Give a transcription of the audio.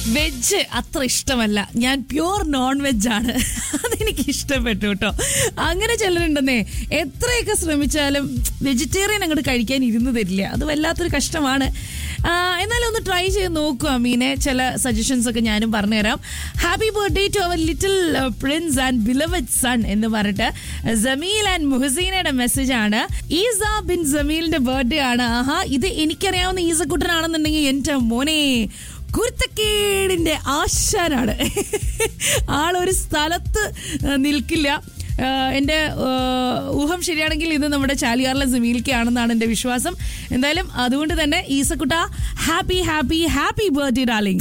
veg അത്ര ഇഷ്ടമല്ല ഞാൻ പ്യൂർ നോൺ വെജ് ആണ് അതെനിക്ക് ഇഷ്ടപ്പെട്ടു കേട്ടോ അങ്ങനെ ചിലരുണ്ടെന്നേ എത്രയൊക്കെ ശ്രമിച്ചാലും വെജിറ്റേറിയൻ അങ്ങോട്ട് കഴിക്കാൻ ഇരുന്ന് തരില്ല അത് വല്ലാത്തൊരു കഷ്ടമാണ് ആ, എന്നാലും ഒന്ന് ട്രൈ ചെയ്ത് നോക്കുക അമീനെ ചില സജഷൻസ് ഒക്കെ ഞാനും പറഞ്ഞുതരാം happy birthday to our little prince and beloved son എന്ന് പറഞ്ഞിട്ട് ജമീൽ ആൻഡ് മുഹസീനയുടെ മെസ്സേജ് ആണ് ഈസ ബിൻ ജമീലിന്റെ ബർത്ത്ഡേ ആണ് ആഹാ ഇത് എനിക്കറിയാവുന്ന ഈസക്കുട്ടനാണെന്നുണ്ടെങ്കിൽ എന്റെ മോനെ കുരുത്തക്കേടിന്റെ ആശാനാണ് ആളൊരു സ്ഥലത്ത് ആ, നിൽക്കില്ല ആ, എൻ്റെ ആ, ഊഹം ശരിയാണെങ്കിൽ ഇത് നമ്മുടെ ചാലിയാറിലെ ജമീൽക്കാണെന്നാണ് എൻ്റെ വിശ്വാസം എന്തായാലും അതുകൊണ്ട് തന്നെ Eesakutta happy happy happy birthday darling